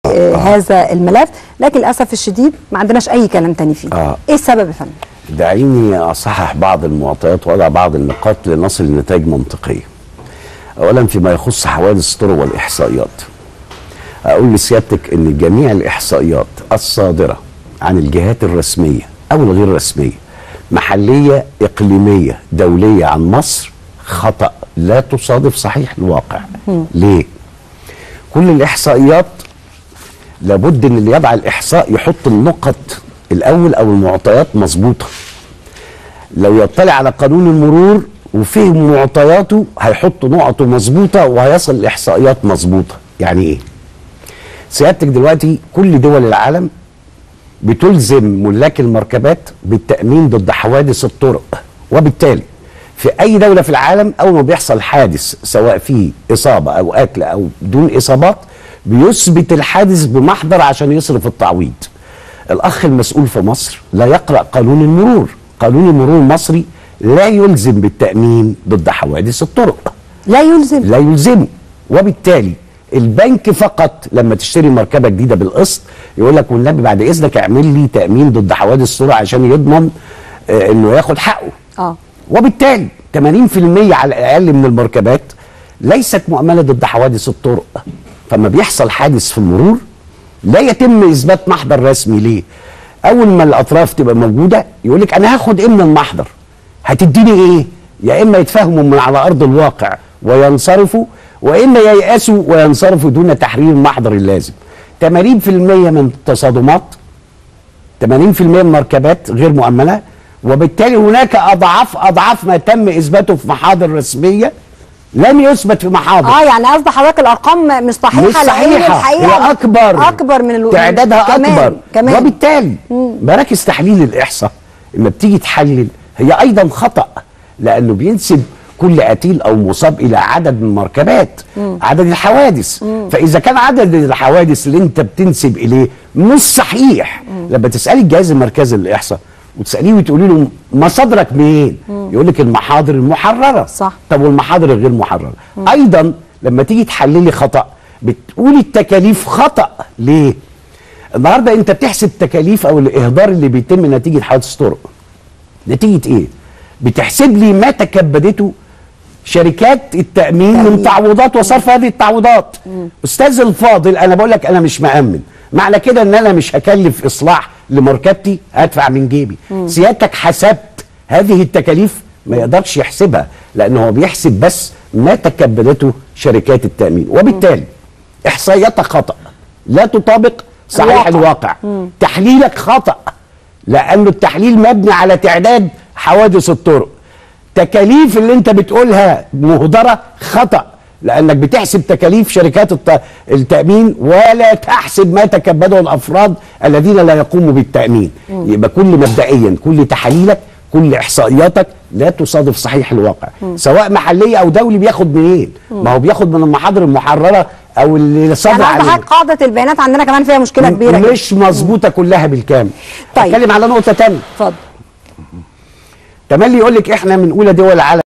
آه هذا الملف لكن للاسف الشديد ما عندناش اي كلام تاني فيه آه. ايه السبب يا فندم دعيني اصحح بعض المعطيات واضع بعض النقاط لنصل لنتائج منطقيه. اولا فيما يخص حوادث الطرق والاحصائيات. اقول لسيادتك ان جميع الاحصائيات الصادره عن الجهات الرسميه او الغير رسميه محليه اقليميه دوليه عن مصر خطا لا تصادف صحيح الواقع. ليه؟ كل الاحصائيات لابد ان اللي يضع الاحصاء يحط النقط الاول او المعطيات مظبوطه لو يطلع على قانون المرور وفهم معطياته هيحط نقطه مظبوطه وهيصل الاحصائيات مظبوطه يعني ايه سيادتك دلوقتي كل دول العالم بتلزم ملاك المركبات بالتامين ضد حوادث الطرق وبالتالي في اي دوله في العالم اول ما بيحصل حادث سواء فيه اصابه او قتل او بدون اصابات بيثبت الحادث بمحضر عشان يصرف التعويض الاخ المسؤول في مصر لا يقرا قانون المرور قانون المرور المصري لا يلزم بالتامين ضد حوادث الطرق لا يلزم لا يلزمه وبالتالي البنك فقط لما تشتري مركبه جديده بالقسط يقول لك والنبي بعد اذنك اعمل لي تامين ضد حوادث السرعه عشان يضمن آه انه ياخد حقه اه وبالتالي 80% على الاقل من المركبات ليست مؤمنه ضد حوادث الطرق فما بيحصل حادث في المرور لا يتم اثبات محضر رسمي ليه اول ما الاطراف تبقى موجوده يقول لك انا هاخد ايه من المحضر هتديني ايه يا اما يتفاهموا من على ارض الواقع وينصرفوا واما ييأسوا وينصرفوا دون تحرير المحضر اللازم 80% من التصادمات 80% من المركبات غير مؤمنه وبالتالي هناك اضعاف اضعاف ما تم اثباته في محاضر رسميه لم يثبت في محاضر اه يعني قصد حضرتك الارقام مش صحيحه مش لأن صحيحه الحقيقه هي اكبر اكبر من الو... تعدادها كمان اكبر كمان وبالتالي مراكز تحليل الاحصاء لما بتيجي تحلل هي ايضا خطا لانه بينسب كل قتيل او مصاب الى عدد من المركبات عدد الحوادث فاذا كان عدد الحوادث اللي انت بتنسب اليه مش صحيح لما تسالي الجهاز المركزي للاحصاء وتساليه وتقولي له مصادرك منين يقول لك المحاضر المحرره صح. طب والمحاضر الغير محرره ايضا لما تيجي تحللي خطا بتقولي التكاليف خطا ليه النهارده انت بتحسب تكاليف او الاهدار اللي بيتم نتيجه حوادث طرق نتيجه ايه بتحسب لي ما تكبدته شركات التامين من تعويضات وصرف هذه التعويضات استاذ الفاضل انا بقول لك انا مش مامن معنى كده ان انا مش هكلف اصلاح لمركبتي هدفع من جيبي سيادتك حسبت هذه التكاليف ما يقدرش يحسبها لان هو بيحسب بس ما تكبدته شركات التامين وبالتالي احصائياتك خطا لا تطابق صحيح الواقع. الواقع تحليلك خطا لانه التحليل مبني على تعداد حوادث الطرق تكاليف اللي انت بتقولها مهدره خطا لانك بتحسب تكاليف شركات الت- التامين ولا تحسب ما تكبده الافراد الذين لا يقوموا بالتامين يبقى كل مبدئيا كل تحاليلك كل احصائياتك لا تصادف صحيح الواقع سواء محليه او دولي بياخد منين ما هو بياخد من المحاضر المحرره او اللي صدر يعني قصد عليه حضرتك قاعده البيانات عندنا كمان فيها مشكله كبيره جدا. مش مظبوطه كلها بالكامل طيب. اتكلم على نقطه تانية اتفضل تملي يقول لك احنا من اولى دول العالم